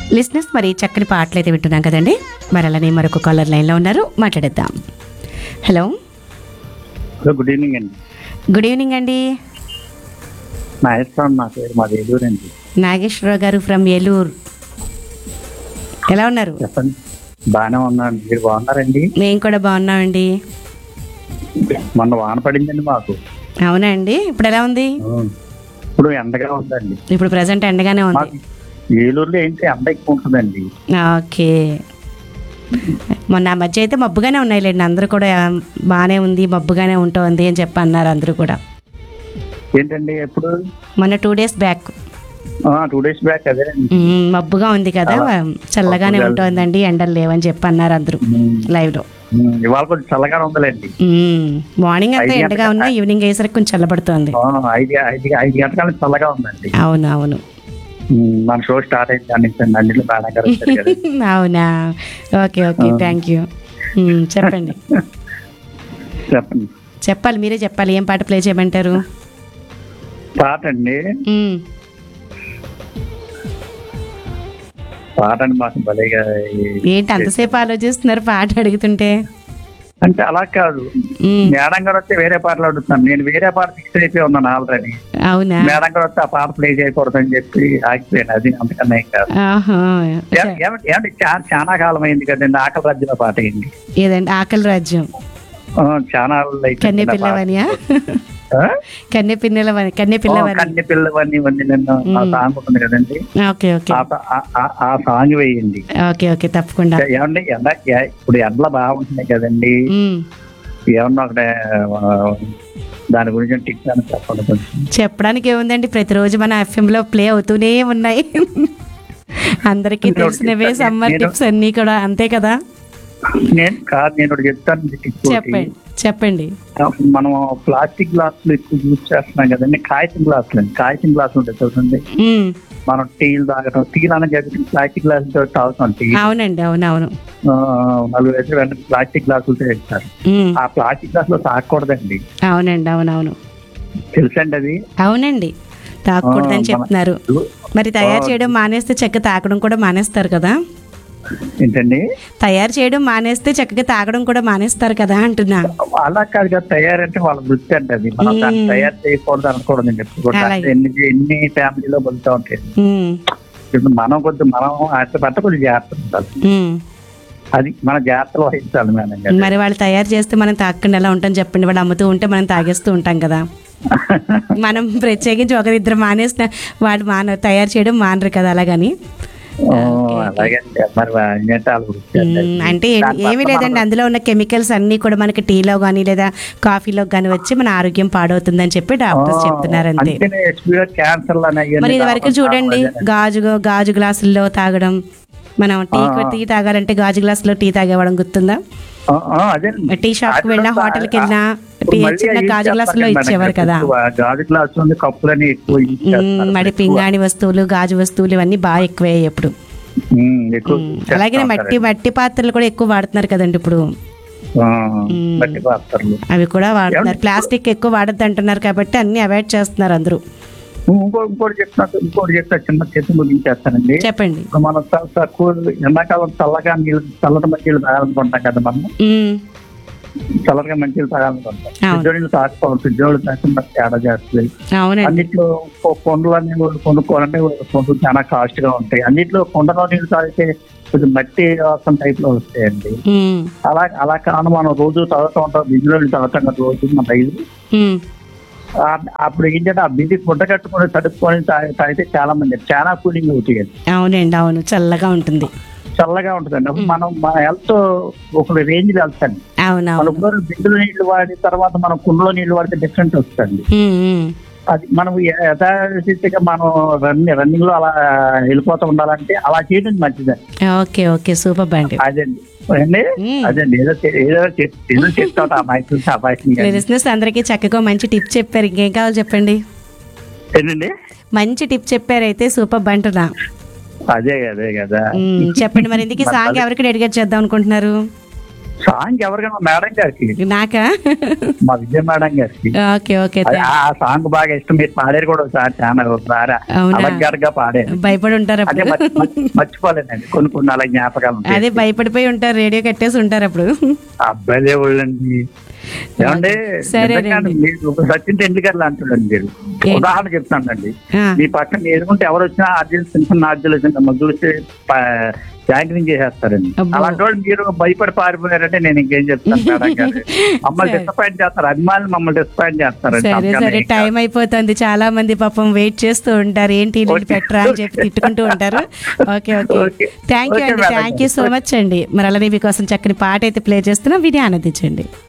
లిస్నెస్ మరి చక్కని పాటలు అయితే వింటున్నాం కదండి మరి అలానే మరొక కాలర్ లైన్లో ఉన్నారు మాట్లాడేద్దాం హలో హలో గుడ్ ఈవినింగ్ అండి గుడ్ ఈవినింగ్ అండి నాగేశ్వరం నా పేరు మాది ఏలూరు అండి నాగేశ్వరరావు గారు ఫ్రమ్ ఏలూరు ఎలా ఉన్నారు చెప్పండి బాగానే ఉన్నాను మీరు బాగున్నారండి మేము కూడా బాగున్నామండి మొన్న వాన పడిందండి మాకు అవునా అండి ఇప్పుడు ఎలా ఉంది ఇప్పుడు ఎండగా ఉందండి ఇప్పుడు ప్రజెంట్ ఎండగానే ఉంది మాకు ఏలూరులో ఏంటి ఎండ ఎక్కువ ఉంటుందండి ఓకే మొన్న ఆ మధ్య అయితే మబ్బుగానే ఉన్నాయిలేండి అందరూ కూడా బాగానే ఉంది మబ్బుగానే ఉంటుంది అని చెప్పి అన్నారు అందరూ కూడా ఏంటండి ఎప్పుడు మొన్న two days back two days back అదేనండి మ్మ్, మబ్బుగా ఉంది కదా చల్లగానే ఉంటుందండి ఎండలు లేవని చెప్పి అన్నారు అందరూ లైవ్ లో ఉమ్, ఇవాళ కొంచెం చల్లగానే ఉందిలేండి మ్మ్, మార్నింగ్ అంతా ఐదు ఎండగా ఉన్నా ఈవినింగ్ అయ్యేసరికి కొంచెం చల్లబడుతుంది ఆ, ఐదు ఐదు ఐదు గంటల చల్లగా ఉందండి అవును అవును ఉమ్, మన షో స్టార్ట్ అయింది దాని నుంచి అన్నింటిలో మేడం గారు వచ్చారు కదా అవునా ఓకే ఓకే థ్యాంక్ యూ చెప్పండి చెప్పండి చెప్పాలి మీరే చెప్పాలి ఏం పాట ప్లే చేయమంటారు పాట అండి మ్మ్, పాట అండి మాకు భలేగా ఈ- ఏంటి అంతసేపు ఆలోచిస్తున్నారు పాట అడుగుతుంటే అంటే అలా కాదు మ్మ్, మేడం గారు వస్తే వేరే పాటలు అడుగుతున్నాను నేను వేరే పాట ఫిక్స్ అయిపోయి ఉన్నాను ఆల్రెడీ అవునా మేడం గారు వస్తే ఆ పాట ప్లే చేయకూడదని చెప్పి ఆగిపోయాను అది అంతకన్నా ఏం కాదు ఆహా ఏ- ఏమంటే ఏమంటే చా- చాలా కాలం అయింది కదండి ఆకలి రాజ్యం పాట అయింది ఏదండి ఆకలి రాజ్యం ఆ, చాలా రోజులు అయిపోయింది కన్నె ఆ పాట. పిల్లవనియా ఆ? కన్నె పిల్లవని కన్నె ఓ, పిల్లవని కన్నె పిల్లవన్నీ ఇవన్నీ నిన్న ఆ సాంగ్ ఉంటుంది కదండి ఓకే ఓకే ఆ సా- ఆ- ఆ- ఆ సాంగ్ వేయండి ఓకే ఓకే తప్పకుండా ఏమండి ఎండ ఏ- ఇప్పుడు ఎండలు బాగుంటున్నాయి కదండి మ్మ్. ఏమన్నా ఒకటే ఆ, దాని గురించి టిక్స్ అని చెప్పండి కొంచెం చెప్పడానికి ఏముందండి ప్రతిరోజు మన FM లో ప్లే అవుతూనే ఉన్నాయి అందరికీ తెలిసినవే సమ్మర్ నేను- టిప్స్ అన్నీ కూడా అంతే కదా నేను కాదు నేను ఒకటి చెప్తాను టిప్ ఒకటి. చెప్పండి చెప్పండి మనం ప్లాస్టిక్ గ్లాసులు ఎక్కువ యూజ్ చేస్తున్నాం కదండి కాగితం గ్లాసులు అండి కాగితం గ్లాసులు ఉంటాయి చూడండి మ్మ్. మనం టీలు తాగటం టీలు అన్న చెప్పి ప్లాస్టిక్ గ్లాసులతో తాగుతాం టీ అవునండి అవునవును ఆ, నలుగురు వేసి వెంటనే ప్లాస్టిక్ గ్లాసులతో ఇస్తారు మ్మ్. ఆ ప్లాస్టిక్ గ్లాసులో తాగకూడదండి అవునండి అవునవును తెలుసండి అది అవునండి తాకూడదని ఆ, మన- చెప్తున్నారు మరి తయారు చేయడం మానేస్తే చెక్క తాకడం కూడా మానేస్తారు కదా ఏంటండి తయారు చేయడం మానేస్తే చక్కగా తాగడం కూడా మానేస్తారు కదా అంటున్నా అలా కాదు కదా తయారంటే వాళ్ళ వృత్తి అంటే అది మనం దాన్ని మ్మ్. తయారు చేయకూడదు అనకూడదు అని చెప్పి అలాగే. ఎన్ని ఎన్ని ఫ్యామిలీలో వెళ్తూ ఉంటాయి మ్మ్. ఇప్పుడు మనం కొంచెం మనం అట్లా పట్ట కొంచెం జాగ్రత్త ఉండాలి మ్మ్. అది మన జాగ్రత్తలు వహించాలి మేడం గారు మరి వాళ్ళు తయారు చేస్తే మనం తాగకుండా ఎలా ఉంటాం చెప్పండి వాళ్ళు అమ్ముతూ ఉంటే మనం తాగేస్తూ ఉంటాం కదా మనం ప్రత్యేకించి ఒకరిద్దరు మానేసిన వాళ్ళు మాన తయారు చేయడం మానరు కదా అలాగని ఓ, అలాగే అండి. మరి ఏంటంటే వాళ్ళ వృత్తి అంటే అది. మ్మ్. అంటే ఏ- దాని ఏమీ పట్ల లేదండి మనం- అందులో ఉన్న కెమికల్స్ అన్నీ కూడా మనకి టీలో కానీ లేదా కాఫీలో కానీ వచ్చి మన ఆరోగ్యం పాడవుతుందని చెప్పి డాక్టర్స్ చెప్తున్నారు అంతే అందుకనే ఎక్స్పీరియన్స్ క్యాన్సర్ మరి ఇది వరకు చూడండి గాజు గాజు గ్లాసుల్లో తాగడం మనం టీ టీ తాగాలంటే గాజు గ్లాసులో టీ తాగేవాళ్ళం గుర్తుందా అదే టీ షాప్ కి వెళ్ళినా హోటల్కి వెళ్ళినా ఇప్పుడు టీ మళ్ళీ చిన్న యూజ్ గాజు గ్లాసులో చేస్తారు ఇచ్చేవారు మేడం. కదా ఎక్కువ గాజు గ్లాసు ఉంది కప్పులని ఎక్కువ యూజ్ మ్మ్, చేస్తారు. మరి పింగాణి వస్తువులు గాజు వస్తువులు ఇవన్నీ బాగా ఎక్కువయ్యాయి ఇప్పుడు మ్మ్, ఎక్కువ యూజ్ అలాగే చేస్తారు. మట్టి మట్టి పాత్రలు కూడా ఎక్కువ వాడుతున్నారు కదండి ఇప్పుడు ఆ, మట్టి పాత్రలు అవి కూడా వాడుతున్నారు ప్లాస్టిక్ ఎక్కువ వాడద్దు అంటున్నారు కాబట్టి అన్ని అవాయిడ్ చేస్తున్నారు అందరూ ఇంకో ఇంకోటి చెప్తున్నా ఇంకోటి చెప్తా చిన్న చేతి ముగించేస్తానండి చెప్పండి ఇప్పుడు మనం త- తక్కువ ఎండాకాలం చల్లగా నీళ్ళు చల్లటి మంచిలు తాగాలనుకుంటాం కదా మనం మ్మ్, చల్లగా మంచిలు తాగాలనుకుంటాం అవును. ఫ్రిడ్జ్ నీళ్ళు తాసుకోవాలి ఫ్రిడ్జ్ నీళ్ళు తాకుండా తేడా చేస్తుంది అవునండి అన్నిట్లో కొ- కొండలు అన్ని కూడా కొనుక్కోవాలంటే కొండలు చాలా కాస్ట్ గా ఉంటాయి అన్నిట్లో కొండలో నీళ్ళు తాగితే కొంచెం మట్టి వాసన టైప్ లో వస్తాయండి మ్మ్, అలా అలా కాను మనం రోజు తాగుతూ ఉంటాం బిజీలో నీళ్ళు తాగుతాం కదా రోజు మన డైలీ మ్మ్. ఆ- అప్పుడు ఏంటంటే ఆ బిజీ గుడ్డ కట్టుకొని తడుపుకొని తాగి- తాగితే చాలా మంది చాలా కూలింగ్ అవుతాయి అవునండి అవును చల్లగా ఉంటుంది చల్లగా ఉంటుందండి అప్పుడు మనం మన హెల్త్ ఒక రేంజ్ వెళ్తాండి అవును మన అవును ఊరు బిందులో నీళ్లు వాడిన తర్వాత మనం కుండలో నీళ్లు వాడితే డిఫరెంట్ వస్తుంది మ్మ్, మ్మ్. అది మనం యథాస్థితిగా మనం రన్నింగ్ రన్నింగ్ లో అలా వెళ్ళిపోతూ ఉండాలంటే అలా చేయడం మంచిదండి ఓకే ఓకే సూపర్ అండి అదండి అండి మ్మ్. అదండి ఏదో చె- ఏదో చె- ఏదో చెప్తా ఆ మైసూర్ అబ్బాయి బిజినెస్ అందరికీ చక్కగా మంచి టిప్ చెప్పారు ఇంకేం కావాలి చెప్పండి ఏంటండి మంచి టిప్ చెప్పారైతే సూపర్ అంటున్నా అదే అదే కదా మ్మ్, చెప్పండి మరి ఇందుకు సాంగ్ ఎవరికి డెడికేట్ చేద్దాం అనుకుంటున్నారు సాంగ్ ఎవరికైనా మేడం గారికి నాకా మా విజయ మేడం గారికి ఓకే ఓకే అది ఆ సాంగ్ బాగా ఇష్టం మీరు పాడారు కూడా ఒకసారి చాలా ఒకసారి అవునా? అలంకారంగా పాడారు భయపడి ఉంటారు అదే అప్పుడు మర్చి- మర్చి- మర్చిపోలేదండి కొన్ని కొన్ని అలా జ్ఞాపకాలు ఉంటాయి అదే భయపడిపోయి ఉంటారు రేడియో కట్టేసి ఉంటారు అప్పుడు అబ్బాయిలే వాళ్ళండి ఏమంటే సరేనండి. నిజంగానే మీరు సచిన్ టెండూల్కర్ లాంటి మీరు ఏంటి? ఉదాహరణ చెప్తానండి ఆ, మీ పక్కన ఎదుగుంటే ఎవరు వచ్చినా అర్జున్ సింహన్ అర్జున్ సింహన్ చూసి జాంకరింగ్ చేసేస్తారండి అబ్బో. అలాంటి వాళ్ళు మీరు భయపడి పారిపోయారంటే నేను ఇంకేం చెప్తాను మేడం గారు మమ్మల్ని సరే. డిసప్పాయింట్ చేస్తారు అభిమానులు మమ్మల్ని డిసప్పాయింట్ చేస్తారండి సరే అందుకని సరే ఇంకా- టైం అయిపోతుంది చాలా మంది పాపం వెయిట్ చేస్తూ ఉంటారు ఏంటి నీళ్ళు ఓకే. పెట్టరా అని చెప్పి తిట్టుకుంటూ ఉంటారు okay okay okay. Thank you okay అండి madam. Thank you so much అండి మరి అలానే మీకోసం చక్కని పాట అయితే ప్లే చేస్తున్నా విని ఆనందించండి